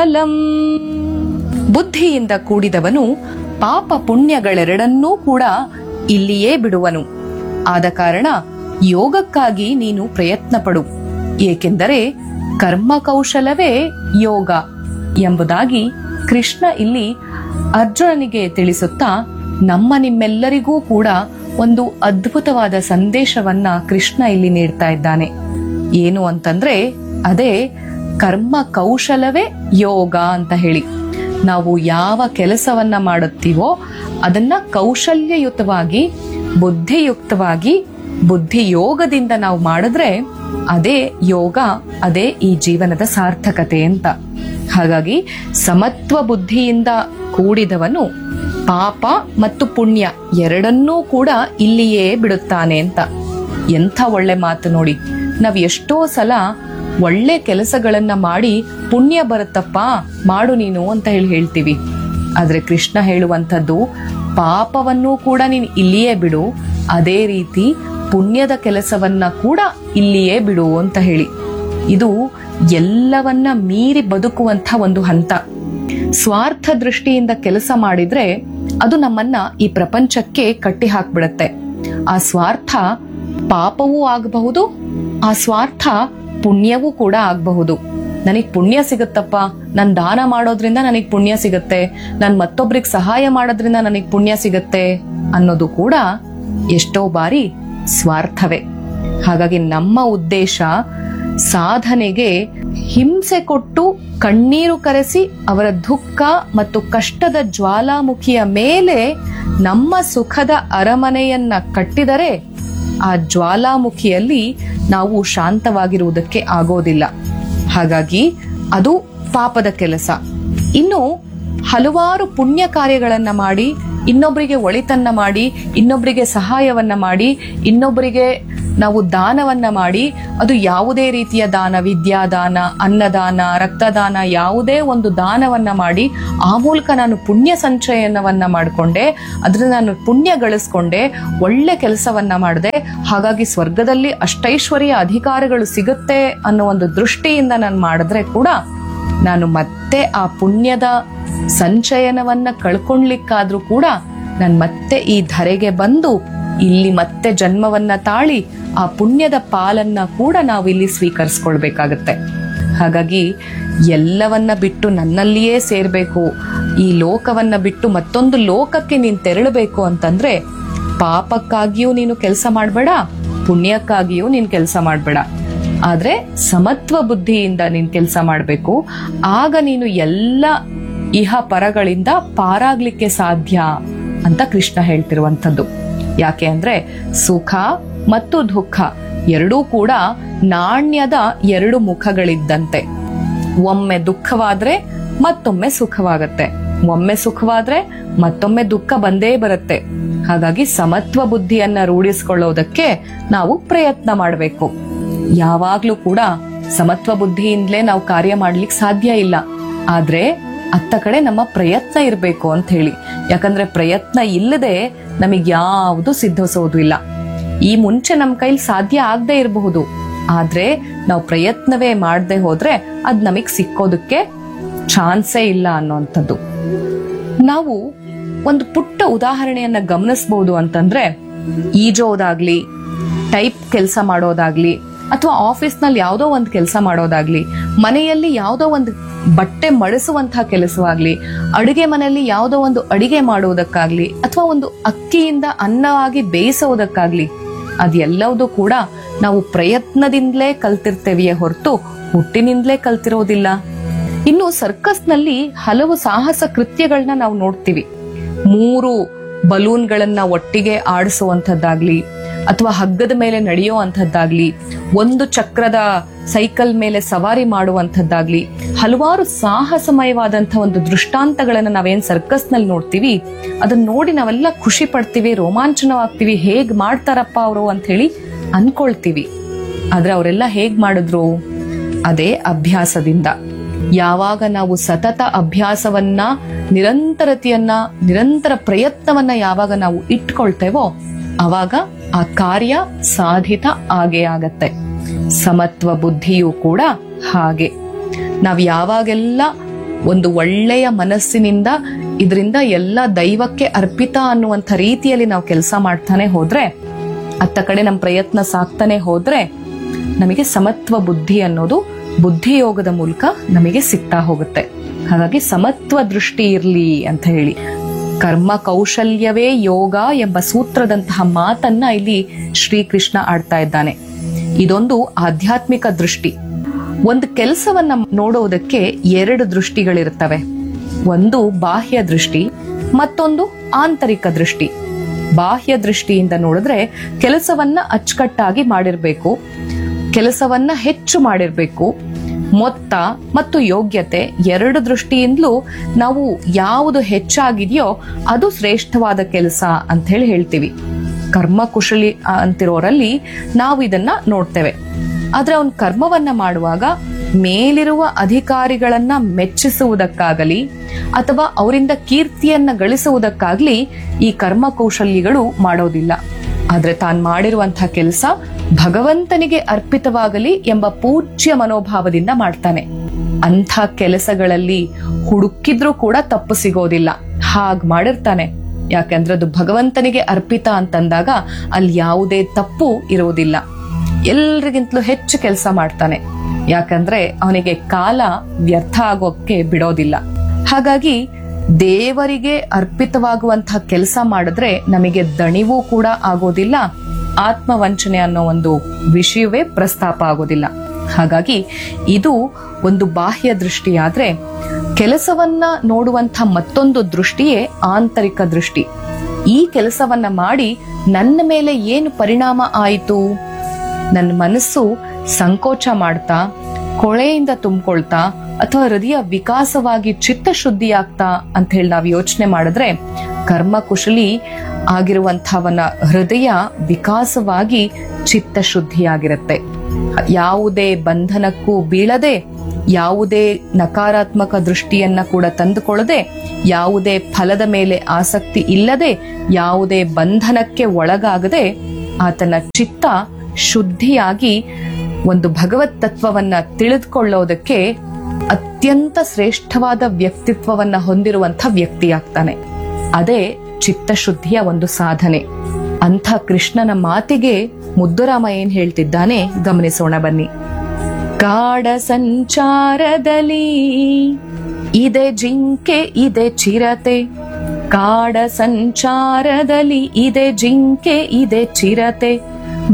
ಕೌಶಲಂ ಬುದ್ಧಿಯಿಂದ ಕೂಡಿದವನು ಪಾಪ ಪುಣ್ಯಗಳೆರಡನ್ನೂ ಕೂಡ ಇಲ್ಲಿಯೇ ಬಿಡುವನು ಆದ ಕಾರಣ ಯೋಗಕ್ಕಾಗಿ ನೀನು ಪ್ರಯತ್ನ ಪಡು ಏಕೆಂದರೆ ಕರ್ಮ ಕೌಶಲವೇ ಯೋಗ ಎಂಬುದಾಗಿ ಕೃಷ್ಣ ಇಲ್ಲಿ ಅರ್ಜುನನಿಗೆ ತಿಳಿಸುತ್ತಾ ನಮ್ಮ ನಿಮ್ಮೆಲ್ಲರಿಗೂ ಕೂಡ ಒಂದು ಅದ್ಭುತವಾದ ಸಂದೇಶವನ್ನ ಕೃಷ್ಣ ಇಲ್ಲಿ ನೀಡ್ತಾ ಇದ್ದಾನೆ ಏನು ಅಂತಂದ್ರೆ ಅದೇ ಕರ್ಮ ಕೌಶಲವೇ ಯೋಗ ಅಂತ ಹೇಳಿ ನಾವು ಯಾವ ಕೆಲಸವನ್ನ ಮಾಡುತ್ತೀವೋ ಅದನ್ನ ಕೌಶಲ್ಯಯುತವಾಗಿ ಬುದ್ಧಿಯುಕ್ತವಾಗಿ ಬುದ್ಧಿ ಯೋಗದಿಂದ ನಾವು ಮಾಡಿದ್ರೆ ಅದೇ ಯೋಗ ಅದೇ ಈ ಜೀವನದ ಸಾರ್ಥಕತೆ ಅಂತ ಹಾಗಾಗಿ ಸಮತ್ವ ಬುದ್ಧಿಯಿಂದ ಕೂಡಿದವನು ಪಾಪ ಮತ್ತು ಪುಣ್ಯ ಎರಡನ್ನೂ ಕೂಡ ಇಲ್ಲಿಯೇ ಬಿಡುತ್ತಾನೆ ಅಂತ ಎಂಥ ಒಳ್ಳೆ ಮಾತು ನೋಡಿ ನಾವ್ ಎಷ್ಟೋ ಸಲ ಒಳ್ಳೆ ಕೆಲಸಗಳನ್ನ ಮಾಡಿ ಪುಣ್ಯ ಬರುತ್ತಪ್ಪ ಮಾಡು ನೀನು ಅಂತ ಹೇಳಿ ಹೇಳ್ತೀವಿ ಆದ್ರೆ ಕೃಷ್ಣ ಹೇಳುವಂಥದ್ದು ಪಾಪವನ್ನು ಕೂಡ ನೀನು ಇಲ್ಲಿಯೇ ಬಿಡು ಅದೇ ರೀತಿ ಪುಣ್ಯದ ಕೆಲಸವನ್ನ ಕೂಡ ಇಲ್ಲಿಯೇ ಬಿಡು ಅಂತ ಹೇಳಿ ಇದು ಎಲ್ಲವನ್ನ ಮೀರಿ ಬದುಕುವಂತ ಒಂದು ಹಂತ ಸ್ವಾರ್ಥ ದೃಷ್ಟಿಯಿಂದ ಕೆಲಸ ಮಾಡಿದ್ರೆ ಅದು ನಮ್ಮನ್ನ ಈ ಪ್ರಪಂಚಕ್ಕೆ ಕಟ್ಟಿ ಹಾಕ್ಬಿಡತ್ತೆ ಆ ಸ್ವಾರ್ಥ ಪಾಪವೂ ಆಗಬಹುದು ಆ ಸ್ವಾರ್ಥ ಪುಣ್ಯವೂ ಕೂಡ ಆಗಬಹುದು ನನಗ್ ಪುಣ್ಯ ಸಿಗುತ್ತಪ್ಪ ನಾನ್ ದಾನ ಮಾಡೋದ್ರಿಂದ ನನಗ್ ಪುಣ್ಯ ಸಿಗುತ್ತೆ ನಾನ್ ಮತ್ತೊಬ್ರಿಗೆ ಸಹಾಯ ಮಾಡೋದ್ರಿಂದ ನನಗ್ ಪುಣ್ಯ ಸಿಗುತ್ತೆ ಅನ್ನೋದು ಕೂಡ ಎಷ್ಟೋ ಬಾರಿ ಸ್ವಾರ್ಥವೇ ಹಾಗಾಗಿ ನಮ್ಮ ಉದ್ದೇಶ ಸಾಧನೆಗೆ ಹಿಂಸೆ ಕೊಟ್ಟು ಕಣ್ಣೀರು ಕರೆಸಿ ಅವರ ದುಃಖ ಮತ್ತು ಕಷ್ಟದ ಜ್ವಾಲಾಮುಖಿಯ ಮೇಲೆ ನಮ್ಮ ಸುಖದ ಅರಮನೆಯನ್ನ ಕಟ್ಟಿದರೆ ಆ ಜ್ವಾಲಾಮುಖಿಯಲ್ಲಿ ನಾವು ಶಾಂತವಾಗಿರುವುದಕ್ಕೆ ಆಗೋದಿಲ್ಲ ಹಾಗಾಗಿ ಅದು ಪಾಪದ ಕೆಲಸ ಇನ್ನು ಹಲವಾರು ಪುಣ್ಯ ಕಾರ್ಯಗಳನ್ನ ಮಾಡಿ ಇನ್ನೊಬ್ಬರಿಗೆ ಒಳಿತನ್ನ ಮಾಡಿ ಇನ್ನೊಬ್ಬರಿಗೆ ಸಹಾಯವನ್ನ ಮಾಡಿ ಇನ್ನೊಬ್ಬರಿಗೆ ನಾವು ದಾನವನ್ನ ಮಾಡಿ ಅದು ಯಾವುದೇ ರೀತಿಯ ದಾನ ವಿದ್ಯಾದಾನ ಅನ್ನದಾನ ರಕ್ತದಾನ ಯಾವುದೇ ಒಂದು ದಾನವನ್ನ ಮಾಡಿ ಆ ಮೂಲಕ ನಾನು ಪುಣ್ಯ ಸಂಚಯನವನ್ನ ಮಾಡಿಕೊಂಡೆ ಅದನ್ನ ನಾನು ಪುಣ್ಯ ಗಳಿಸ್ಕೊಂಡೆ ಒಳ್ಳೆ ಕೆಲಸವನ್ನ ಮಾಡಿದೆ ಹಾಗಾಗಿ ಸ್ವರ್ಗದಲ್ಲಿ ಅಷ್ಟೈಶ್ವರ್ಯ ಅಧಿಕಾರಗಳು ಸಿಗುತ್ತೆ ಅನ್ನೋ ಒಂದು ದೃಷ್ಟಿಯಿಂದ ನಾನು ಮಾಡಿದ್ರೆ ಕೂಡ ನಾನು ಮತ್ತೆ ಆ ಪುಣ್ಯದ ಸಂಚಯನವನ್ನ ಕಳ್ಕೊಂಡ್ಲಿಕ್ಕಾದ್ರೂ ಕೂಡ ನಾನು ಮತ್ತೆ ಈ ಧರೆಗೆ ಬಂದು ಇಲ್ಲಿ ಮತ್ತೆ ಜನ್ಮವನ್ನ ತಾಳಿ ಆ ಪುಣ್ಯದ ಪಾಲನ್ನ ಕೂಡ ನಾವು ಇಲ್ಲಿ ಸ್ವೀಕರಿಸ್ಕೊಳ್ಬೇಕಾಗತ್ತೆ ಹಾಗಾಗಿ ಎಲ್ಲವನ್ನ ಬಿಟ್ಟು ನನ್ನಲ್ಲಿಯೇ ಸೇರ್ಬೇಕು ಈ ಲೋಕವನ್ನ ಬಿಟ್ಟು ಮತ್ತೊಂದು ಲೋಕಕ್ಕೆ ನೀನ್ ತೆರಳಬೇಕು ಅಂತಂದ್ರೆ ಪಾಪಕ್ಕಾಗಿಯೂ ನೀನು ಕೆಲಸ ಮಾಡಬೇಡ ಪುಣ್ಯಕ್ಕಾಗಿಯೂ ನೀನ್ ಕೆಲಸ ಮಾಡಬೇಡ ಆದ್ರೆ ಸಮತ್ವ ಬುದ್ಧಿಯಿಂದ ನೀನ್ ಕೆಲಸ ಮಾಡಬೇಕು ಆಗ ನೀನು ಎಲ್ಲ ಇಹ ಪರಗಳಿಂದ ಪಾರಾಗ್ಲಿಕ್ಕೆ ಸಾಧ್ಯ ಅಂತ ಕೃಷ್ಣ ಹೇಳ್ತಿರುವಂಥದ್ದು ಯಾಕೆ ಅಂದ್ರೆ ಸುಖ ಮತ್ತು ದುಃಖ ಎರಡೂ ಕೂಡ ನಾಣ್ಯದ ಎರಡು ಮುಖಗಳಿದ್ದಂತೆ ಒಮ್ಮೆ ದುಃಖವಾದ್ರೆ ಮತ್ತೊಮ್ಮೆ ಸುಖವಾಗತ್ತೆ ಒಮ್ಮೆ ಸುಖವಾದ್ರೆ ಮತ್ತೊಮ್ಮೆ ದುಃಖ ಬಂದೇ ಬರುತ್ತೆ ಹಾಗಾಗಿ ಸಮತ್ವ ಬುದ್ಧಿಯನ್ನ ರೂಢಿಸ್ಕೊಳ್ಳೋದಕ್ಕೆ ನಾವು ಪ್ರಯತ್ನ ಮಾಡಬೇಕು ಯಾವಾಗ್ಲೂ ಕೂಡ ಸಮತ್ವ ಬುದ್ಧಿಯಿಂದಲೇ ನಾವು ಕಾರ್ಯ ಮಾಡ್ಲಿಕ್ಕೆ ಸಾಧ್ಯ ಇಲ್ಲ ಆದ್ರೆ ಅತ್ತ ಕಡೆ ನಮ್ಮ ಪ್ರಯತ್ನ ಇರಬೇಕು ಅಂತ ಹೇಳಿ ಯಾಕಂದ್ರೆ ಪ್ರಯತ್ನ ಇಲ್ಲದೆ ನಮಗೆ ಯಾವುದು ಸಿದ್ಧಿಸೋದು ಇಲ್ಲ ಈ ಮುಂಚೆ ನಮ್ಮ ಕೈಲಿ ಸಾಧ್ಯ ಆಗದೆ ಇರಬಹುದು ಆದ್ರೆ ನಾವು ಪ್ರಯತ್ನವೇ ಮಾಡದೆ ಹೋದ್ರೆ ಅದ್ ನಮಗ್ ಸಿಕ್ಕೋದಕ್ಕೆ ಚಾನ್ಸೇ ಇಲ್ಲ ಅನ್ನೋಂಥದ್ದು ನಾವು ಒಂದು ಪುಟ್ಟ ಉದಾಹರಣೆಯನ್ನ ಗಮನಿಸಬಹುದು ಅಂತಂದ್ರೆ ಈಜೋದಾಗ್ಲಿ ಟೈಪ್ ಕೆಲಸ ಮಾಡೋದಾಗ್ಲಿ ಅಥವಾ ಆಫೀಸ್ನಲ್ಲಿ ಯಾವುದೋ ಒಂದು ಕೆಲಸ ಮಾಡೋದಾಗ್ಲಿ ಮನೆಯಲ್ಲಿ ಯಾವುದೋ ಒಂದು ಬಟ್ಟೆ ಮಡಿಸುವಂತಹ ಕೆಲಸವಾಗ್ಲಿ ಅಡುಗೆ ಮನೆಯಲ್ಲಿ ಯಾವುದೋ ಒಂದು ಅಡಿಗೆ ಮಾಡುವುದಕ್ಕಾಗ್ಲಿ ಅಥವಾ ಒಂದು ಅಕ್ಕಿಯಿಂದ ಅನ್ನವಾಗಿ ಬೇಯಿಸೋದಕ್ಕಾಗ್ಲಿ ಅದೆಲ್ಲವೂ ಕೂಡ ನಾವು ಪ್ರಯತ್ನದಿಂದಲೇ ಕಲ್ತಿರ್ತೇವೆಯೇ ಹೊರತು ಹುಟ್ಟಿನಿಂದಲೇ ಕಲ್ತಿರೋದಿಲ್ಲ ಇನ್ನು ಸರ್ಕಸ್ನಲ್ಲಿ ಹಲವು ಸಾಹಸ ಕೃತ್ಯಗಳನ್ನ ನಾವು ನೋಡ್ತೀವಿ ಮೂರು ಬಲೂನ್ಗಳನ್ನ ಒಟ್ಟಿಗೆ ಆಡಿಸುವಂಥದ್ದಾಗ್ಲಿ ಅಥವಾ ಹಗ್ಗದ ಮೇಲೆ ನಡೆಯೋ ಅಂಥದ್ದಾಗ್ಲಿ ಒಂದು ಚಕ್ರದ ಸೈಕಲ್ ಮೇಲೆ ಸವಾರಿ ಮಾಡುವಂಥದ್ದಾಗ್ಲಿ ಹಲವಾರು ಸಾಹಸಮಯವಾದಂತಹ ಒಂದು ದೃಷ್ಟಾಂತಗಳನ್ನ ನಾವೇನ್ ಸರ್ಕಸ್ ನಲ್ಲಿ ನೋಡ್ತೀವಿ ಅದನ್ನ ನೋಡಿ ನಾವೆಲ್ಲ ಖುಷಿ ಪಡ್ತೀವಿ ರೋಮಾಂಚನವಾಗ್ತೀವಿ ಹೇಗ್ ಮಾಡ್ತಾರಪ್ಪ ಅವರು ಅಂತ ಹೇಳಿ ಅನ್ಕೊಳ್ತೀವಿ ಆದ್ರೆ ಅವರೆಲ್ಲ ಹೇಗ್ ಮಾಡಿದ್ರು ಅದೇ ಅಭ್ಯಾಸದಿಂದ ಯಾವಾಗ ನಾವು ಸತತ ಅಭ್ಯಾಸವನ್ನ ನಿರಂತರತೆಯನ್ನ ನಿರಂತರ ಪ್ರಯತ್ನವನ್ನ ಯಾವಾಗ ನಾವು ಇಟ್ಕೊಳ್ತೇವೋ ಅವಾಗ ಆ ಕಾರ್ಯ ಸಾಧಿತ ಆಗೇ ಆಗತ್ತೆ ಸಮತ್ವ ಬುದ್ಧಿಯೂ ಕೂಡ ಹಾಗೆ ನಾವ್ ಯಾವಾಗೆಲ್ಲ ಒಂದು ಒಳ್ಳೆಯ ಮನಸ್ಸಿನಿಂದ ಇದರಿಂದ ಎಲ್ಲ ದೈವಕ್ಕೆ ಅರ್ಪಿತ ಅನ್ನುವಂಥ ರೀತಿಯಲ್ಲಿ ನಾವು ಕೆಲಸ ಮಾಡ್ತಾನೆ ಹೋದ್ರೆ ಅತ್ತ ಕಡೆ ನಮ್ಮ ಪ್ರಯತ್ನ ಸಾಕ್ತಾನೆ ಹೋದ್ರೆ ನಮಗೆ ಸಮತ್ವ ಬುದ್ಧಿ ಅನ್ನೋದು ಬುದ್ಧಿಯೋಗದ ಮೂಲಕ ನಮಗೆ ಸಿಗ್ತಾ ಹೋಗುತ್ತೆ ಹಾಗಾಗಿ ಸಮತ್ವ ದೃಷ್ಟಿ ಇರ್ಲಿ ಅಂತ ಹೇಳಿ ಕರ್ಮ ಕೌಶಲ್ಯವೇ ಯೋಗ ಎಂಬ ಸೂತ್ರದಂತಹ ಮಾತನ್ನ ಇಲ್ಲಿ ಶ್ರೀಕೃಷ್ಣ ಆಡ್ತಾ ಇದ್ದಾನೆ ಇದೊಂದು ಆಧ್ಯಾತ್ಮಿಕ ದೃಷ್ಟಿ ಒಂದು ಕೆಲಸವನ್ನ ನೋಡುವುದಕ್ಕೆ ಎರಡು ದೃಷ್ಟಿಗಳಿರ್ತವೆ ಒಂದು ಬಾಹ್ಯ ದೃಷ್ಟಿ ಮತ್ತೊಂದು ಆಂತರಿಕ ದೃಷ್ಟಿ ಬಾಹ್ಯ ದೃಷ್ಟಿಯಿಂದ ನೋಡಿದ್ರೆ ಕೆಲಸವನ್ನ ಅಚ್ಚುಕಟ್ಟಾಗಿ ಮಾಡಿರ್ಬೇಕು ಕೆಲಸವನ್ನ ಹೆಚ್ಚು ಮಾಡಿರ್ಬೇಕು ಮೊತ್ತ ಮತ್ತು ಯೋಗ್ಯತೆ ಎರಡು ದೃಷ್ಟಿಯಿಂದಲೂ ನಾವು ಯಾವುದು ಹೆಚ್ಚಾಗಿದೆಯೋ ಅದು ಶ್ರೇಷ್ಠವಾದ ಕೆಲಸ ಅಂತ ಹೇಳಿ ಹೇಳ್ತೀವಿ ಕರ್ಮ ಕುಶಲಿ ಅಂತಿರೋರಲ್ಲಿ ನಾವು ಇದನ್ನ ನೋಡ್ತೇವೆ ಆದ್ರೆ ಅವನ್ ಕರ್ಮವನ್ನ ಮಾಡುವಾಗ ಮೇಲಿರುವ ಅಧಿಕಾರಿಗಳನ್ನ ಮೆಚ್ಚಿಸುವುದಕ್ಕಾಗಲಿ ಅಥವಾ ಅವರಿಂದ ಕೀರ್ತಿಯನ್ನ ಗಳಿಸುವುದಕ್ಕಾಗ್ಲಿ ಈ ಕರ್ಮ ಕೌಶಲ್ಯಗಳು ಮಾಡೋದಿಲ್ಲ ಆದ್ರೆ ತಾನ್ ಮಾಡಿರುವಂತಹ ಕೆಲಸ ಭಗವಂತನಿಗೆ ಅರ್ಪಿತವಾಗಲಿ ಎಂಬ ಪೂಜ್ಯ ಮನೋಭಾವದಿಂದ ಮಾಡ್ತಾನೆ ಅಂಥ ಕೆಲಸಗಳಲ್ಲಿ ಹುಡುಕಿದ್ರೂ ಕೂಡ ತಪ್ಪು ಸಿಗೋದಿಲ್ಲ ಹಾಗ್ ಮಾಡಿರ್ತಾನೆ ಯಾಕಂದ್ರೆ ಅದು ಭಗವಂತನಿಗೆ ಅರ್ಪಿತ ಅಂತಂದಾಗ ಅಲ್ಲಿ ಯಾವುದೇ ತಪ್ಪು ಇರುವುದಿಲ್ಲ ಎಲ್ರಿಗಿಂತಲೂ ಹೆಚ್ಚು ಕೆಲಸ ಮಾಡ್ತಾನೆ ಯಾಕಂದ್ರೆ ಅವನಿಗೆ ಕಾಲ ವ್ಯರ್ಥ ಆಗೋಕ್ಕೆ ಬಿಡೋದಿಲ್ಲ ಹಾಗಾಗಿ ದೇವರಿಗೆ ಅರ್ಪಿತವಾಗುವಂತಹ ಕೆಲಸ ಮಾಡಿದ್ರೆ ನಮಗೆ ದಣಿವೂ ಕೂಡ ಆಗೋದಿಲ್ಲ ಆತ್ಮವಂಚನೆ ಅನ್ನೋ ಒಂದು ವಿಷಯವೇ ಪ್ರಸ್ತಾಪ ಆಗೋದಿಲ್ಲ ಹಾಗಾಗಿ ಇದು ಒಂದು ಬಾಹ್ಯ ದೃಷ್ಟಿಯಾದ್ರೆ ಕೆಲಸವನ್ನ ನೋಡುವಂಥ ಮತ್ತೊಂದು ದೃಷ್ಟಿಯೇ ಆಂತರಿಕ ದೃಷ್ಟಿ ಈ ಕೆಲಸವನ್ನ ಮಾಡಿ ನನ್ನ ಮೇಲೆ ಏನು ಪರಿಣಾಮ ಆಯಿತು ನನ್ನ ಮನಸ್ಸು ಸಂಕೋಚ ಮಾಡ್ತಾ ಕೊಳೆಯಿಂದ ತುಂಬಿಕೊಳ್ತಾ ಅಥವಾ ಹೃದಯ ವಿಕಾಸವಾಗಿ ಚಿತ್ತ ಶುದ್ಧಿಯಾಗ್ತಾ ಅಂತ ಹೇಳಿ ನಾವು ಯೋಚನೆ ಮಾಡಿದ್ರೆ ಕರ್ಮ ಕುಶಲಿ ಆಗಿರುವಂಥವನ ಹೃದಯ ವಿಕಾಸವಾಗಿ ಚಿತ್ತ ಶುದ್ಧಿಯಾಗಿರುತ್ತೆ ಯಾವುದೇ ಬಂಧನಕ್ಕೂ ಬೀಳದೆ ಯಾವುದೇ ನಕಾರಾತ್ಮಕ ದೃಷ್ಟಿಯನ್ನ ಕೂಡ ತಂದುಕೊಳ್ಳದೆ ಯಾವುದೇ ಫಲದ ಮೇಲೆ ಆಸಕ್ತಿ ಇಲ್ಲದೆ ಯಾವುದೇ ಬಂಧನಕ್ಕೆ ಒಳಗಾಗದೆ ಆತನ ಚಿತ್ತ ಶುದ್ಧಿಯಾಗಿ ಒಂದು ಭಗವತ್ ತತ್ವವನ್ನ ತಿಳಿದುಕೊಳ್ಳೋದಕ್ಕೆ ಅತ್ಯಂತ ಶ್ರೇಷ್ಠವಾದ ವ್ಯಕ್ತಿತ್ವವನ್ನ ಹೊಂದಿರುವಂತ ವ್ಯಕ್ತಿಯಾಗ್ತಾನೆ ಅದೇ ಚಿತ್ತಶುದ್ಧಿಯ ಒಂದು ಸಾಧನೆ ಅಂಥ ಕೃಷ್ಣನ ಮಾತಿಗೆ ಮುದ್ದುರಾಮ ಏನ್ ಹೇಳ್ತಿದ್ದಾನೆ ಗಮನಿಸೋಣ ಬನ್ನಿ ಕಾಡ ಸಂಚಾರದಲ್ಲಿ ಇದೆ ಜಿಂಕೆ ಇದೆ ಚಿರತೆ ಕಾಡ ಸಂಚಾರದಲ್ಲಿ ಇದೆ ಜಿಂಕೆ ಇದೆ ಚಿರತೆ